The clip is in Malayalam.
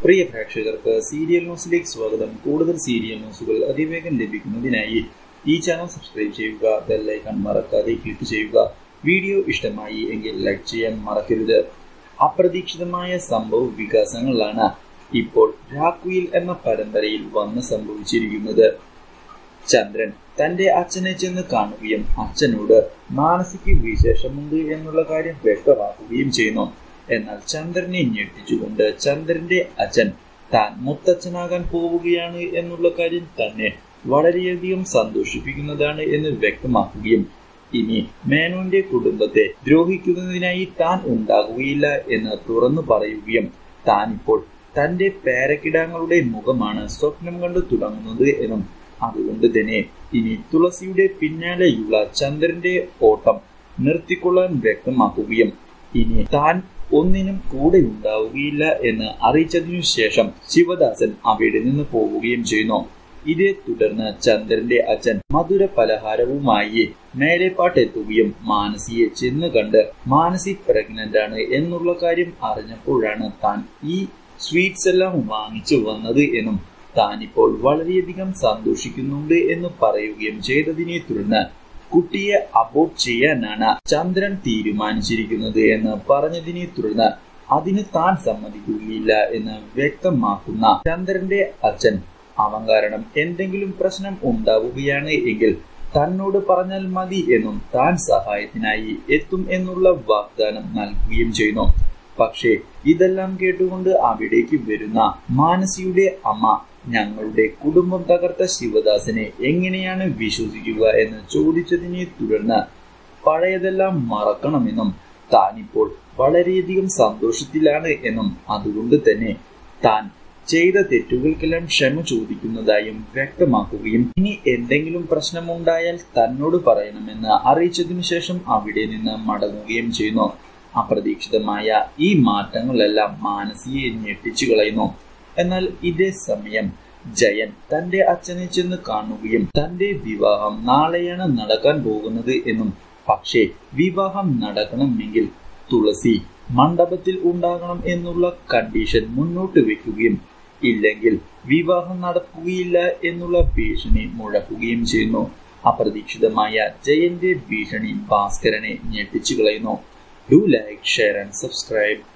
പ്രിയ പ്രേക്ഷകർക്ക് സീരിയൽ ന്യൂസിലേക്ക് സ്വാഗതം കൂടുതൽ സീരിയൽ ന്യൂസുകൾ അതിവേഗം ലഭിക്കുന്നതിനായി ഈ ചാനൽ സബ്സ്ക്രൈബ് ചെയ്യുക ബെല്ലൈക്കൺ മറക്കാതെ ക്ലിക്ക് ചെയ്യുക വീഡിയോ ഇഷ്ടമായി എങ്കിൽ ലൈക്ക് ചെയ്യാൻ മറക്കരുത് അപ്രതീക്ഷിതമായ സംഭവ വികാസങ്ങളാണ് ഇപ്പോൾ രാക്കുയിൽ എന്ന പരമ്പരയിൽ വന്ന് സംഭവിച്ചിരിക്കുന്നത് ചന്ദ്രൻ തന്റെ അച്ഛനെ ചെന്ന് കാണുകയും അച്ഛനോട് മാനസിക വിശേഷമുണ്ട് എന്നുള്ള കാര്യം വ്യക്തമാക്കുകയും ചെയ്യുന്നു എന്നാൽ ചന്ദ്രനെ ഞെട്ടിച്ചുകൊണ്ട് ചന്ദ്രന്റെ അച്ഛൻ താൻ മുത്തച്ഛനാകാൻ പോവുകയാണ് എന്നുള്ള കാര്യം തന്നെ വളരെയധികം സന്തോഷിപ്പിക്കുന്നതാണ് എന്ന് വ്യക്തമാക്കുകയും ഇനി മേനോന്റെ കുടുംബത്തെ ദ്രോഹിക്കുന്നതിനായി താൻ ഉണ്ടാകുകയില്ല എന്ന് തുറന്നു പറയുകയും താൻ ഇപ്പോൾ തന്റെ പേരക്കിടാങ്ങളുടെ മുഖമാണ് സ്വപ്നം കണ്ടു തുടങ്ങുന്നത് എന്നും അതുകൊണ്ട് തന്നെ ഇനി തുളസിയുടെ പിന്നാലെയുള്ള ചന്ദ്രന്റെ ഓട്ടം നിർത്തിക്കൊള്ളാൻ വ്യക്തമാക്കുകയും ഇനി താൻ ഒന്നിനും കൂടെ ഉണ്ടാവുകയില്ല എന്ന് അറിയിച്ചതിനു ശേഷം ശിവദാസൻ അവിടെ നിന്ന് പോവുകയും ചെയ്യുന്നു ഇതേ തുടർന്ന് ചന്ദ്രന്റെ അച്ഛൻ മധുര പലഹാരവുമായി മേലെപ്പാട്ടെത്തുകയും മാനസിയെ ചെന്ന് കണ്ട് മാനസി പ്രഗ്നന്റ് ആണ് എന്നുള്ള കാര്യം അറിഞ്ഞപ്പോഴാണ് താൻ ഈ സ്വീറ്റ്സ് എല്ലാം വാങ്ങിച്ചു വന്നത് എന്നും താനിപ്പോൾ വളരെയധികം സന്തോഷിക്കുന്നുണ്ട് എന്ന് പറയുകയും ചെയ്തതിനെ തുടർന്ന് കുട്ടിയെ അബോർട്ട് ചെയ്യാനാണ് ചന്ദ്രൻ തീരുമാനിച്ചിരിക്കുന്നത് എന്ന് പറഞ്ഞതിനെ തുടർന്ന് അതിന് താൻ സമ്മതിക്കുകയില്ല എന്ന് വ്യക്തമാക്കുന്ന ചന്ദ്രന്റെ അച്ഛൻ അവൻ കാരണം എന്തെങ്കിലും പ്രശ്നം ഉണ്ടാവുകയാണ് എങ്കിൽ തന്നോട് പറഞ്ഞാൽ മതി എന്നും താൻ സഹായത്തിനായി എത്തും എന്നുള്ള വാഗ്ദാനം നൽകുകയും ചെയ്യുന്നു പക്ഷേ ഇതെല്ലാം കേട്ടുകൊണ്ട് അവിടേക്ക് വരുന്ന മാനസിയുടെ അമ്മ ഞങ്ങളുടെ കുടുംബം തകർത്ത ശിവദാസനെ എങ്ങനെയാണ് വിശ്വസിക്കുക എന്ന് ചോദിച്ചതിനെ തുടർന്ന് പഴയതെല്ലാം മറക്കണമെന്നും താനിപ്പോൾ വളരെയധികം സന്തോഷത്തിലാണ് എന്നും അതുകൊണ്ട് തന്നെ താൻ ചെയ്ത തെറ്റുകൾക്കെല്ലാം ക്ഷമ ചോദിക്കുന്നതായും വ്യക്തമാക്കുകയും ഇനി എന്തെങ്കിലും പ്രശ്നമുണ്ടായാൽ തന്നോട് പറയണമെന്ന് അറിയിച്ചതിനു ശേഷം അവിടെ നിന്ന് മടങ്ങുകയും ചെയ്യുന്നു അപ്രതീക്ഷിതമായ ഈ മാറ്റങ്ങളെല്ലാം മാനസിയെ ഞെട്ടിച്ചു കളയുന്നു എന്നാൽ ഇതേ സമയം ജയൻ തന്റെ അച്ഛനെ ചെന്ന് കാണുകയും തന്റെ വിവാഹം നാളെയാണ് നടക്കാൻ പോകുന്നത് എന്നും പക്ഷേ വിവാഹം നടക്കണമെങ്കിൽ തുളസി മണ്ഡപത്തിൽ ഉണ്ടാകണം എന്നുള്ള കണ്ടീഷൻ മുന്നോട്ട് വെക്കുകയും ഇല്ലെങ്കിൽ വിവാഹം നടക്കുകയില്ല എന്നുള്ള ഭീഷണി മുഴക്കുകയും ചെയ്യുന്നു അപ്രതീക്ഷിതമായ ജയന്റെ ഭീഷണി ഭാസ്കരനെ ഞെട്ടിച്ചു കളയുന്നു do like share and subscribe